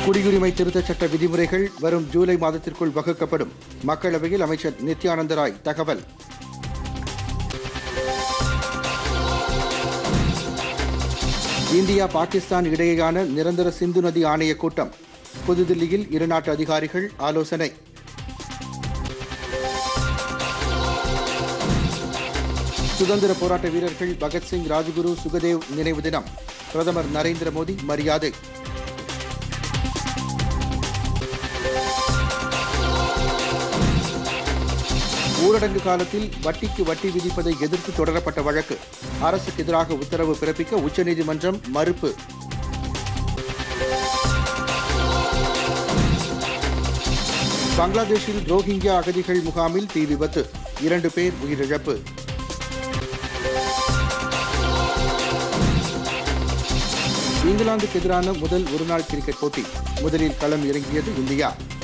குடியுரிமை திருத்தச் சட்ட விதிமுறைகள் வரும் ஜூலை மாதத்திற்குள் வகுக்கப்படும் மக்களவையில் அமைச்சர் நித்யானந்த ராய் தகவல் இந்தியா பாகிஸ்தான் இடையேயான நிரந்தர சிந்து நதி ஆணைய கூட்டம் புதுதில்லியில் இருநாட்டு அதிகாரிகள் ஆலோசனை சுதந்திர போராட்ட வீரர்கள் பகத்சிங் ராஜ்குரு சுகதேவ் நினைவு தினம் பிரதமர் நரேந்திர மோடி மரியாதை ஊரடங்கு காலத்தில் வட்டிக்கு வட்டி விதிப்பதை எதிர்த்து தொடரப்பட்ட வழக்கு அரசுக்கு எதிராக உத்தரவு பிறப்பிக்க உச்சநீதிமன்றம் மறுப்பு பங்களாதேஷில் ரோஹிங்கியா அகதிகள் முகாமில் தீ விபத்து இரண்டு பேர் உயிரிழப்பு இங்கிலாந்துக்கு எதிரான முதல் ஒருநாள் கிரிக்கெட் போட்டி முதலில் களம் இறங்கியது இந்தியா